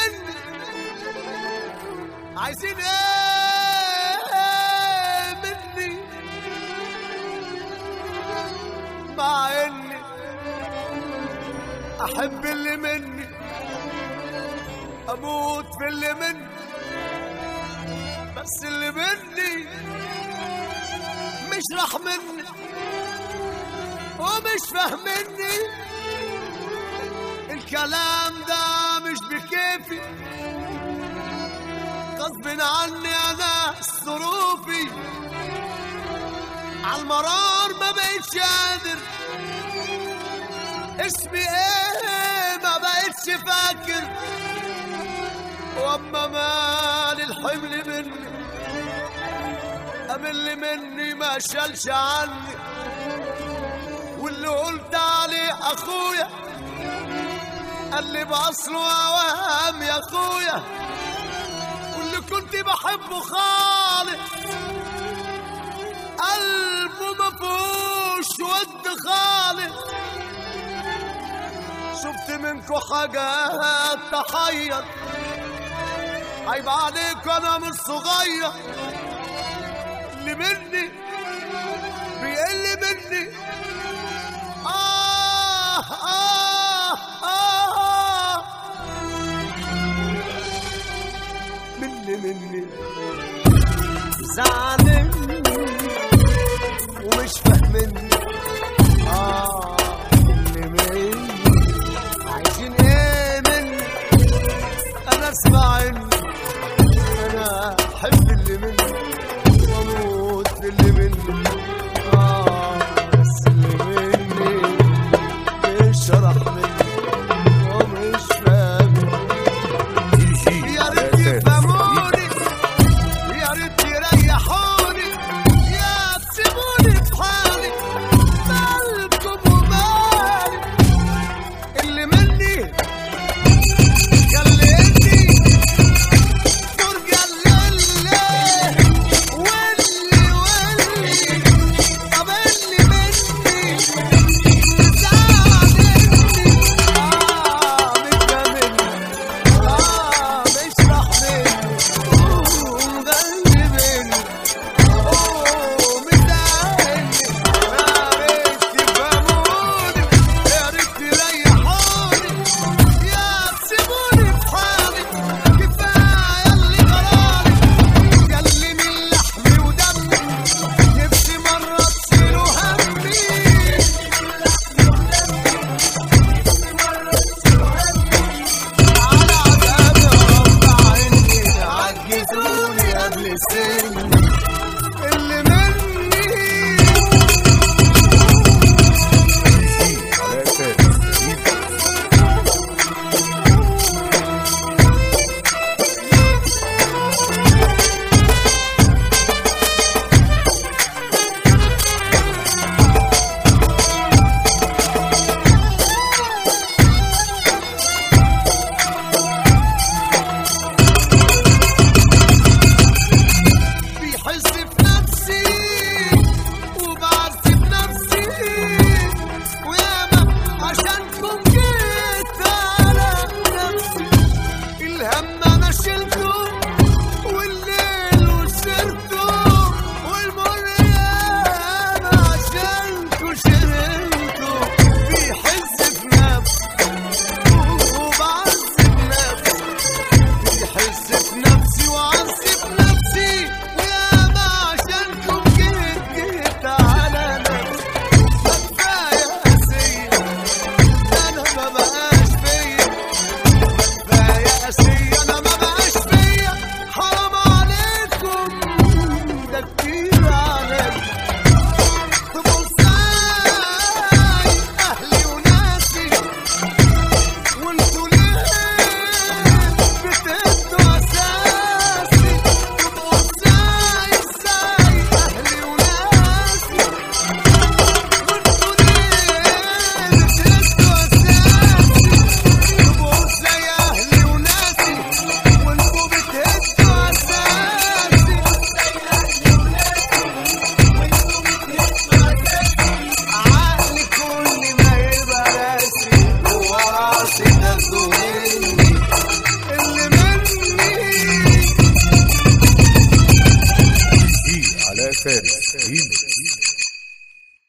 مني عايزين ايه مني مع اني احب اللي مني اموت في اللي مني بس اللي مني مش راح مني ومش فاهمني الكلام ده مش بكيفي غصب عني انا ظروفي عالمرار ما بقتش قادر اسمي ايه ما بقتش فاكر واما مال الحمل مني قام اللي مني ما شالش عني واللي قلت عليه اخويا قال لي باصله اوهام يا اخويا واللي كنت بحبه خالص قلبه ما فيهوش ود خالص شفت منكو حاجات تحير عيب عليك انا مش صغير اللي مني بيقل مني آه آه آه مني مني زعلان ومش فاهمني آه اللي مني عايزين ايه مني انا اسمع اني انا احب اللي مني واموت في اللي مني آه بس اللي مني مش راح مني ومش فاهم يا ريت يفهموني يا ريت يريحوني يا تسيبوني في حالي مالكم ومالي اللي مني خليتني فرجة للي واللي واللي طب اللي مني زعلني اه متجنني اه مش راح مني ومغلبني اوه مزعلني يا ريت تفهموني يا ريت تريحوني يا تسيبوني في حالي كفايه اللي غراني جلني اللحم ودمي نفسي مره تشيلوا همي على عذابي رب عيني عجزوني قبل سني اللي مني علاء فارس بيحس في نفسي وبعذب نفسي وياما عشانكم جيت على نفسي الهم انا شلته والليل وسرته والمر ياما عشانكم شرمته بيحس في نفسي وبعذب نفسي يحس في نفسي وعذب نفسي وياما عشانكم جيت جيت على نفسي كفاية قاسية أنا ما بقاش فيا كفاية قاسية أنا ما بقاش فيا حرام عليكم ده كتير عليكم تبقوا ازاي أهلي وناسي وانتوا ليه بتدوا اساسي تبقوا ازاي ازاي اهلي وناسي وانتوا ليه بتدوا اساسي تبقوا ازاي اهلي وناسي فارس ريميكس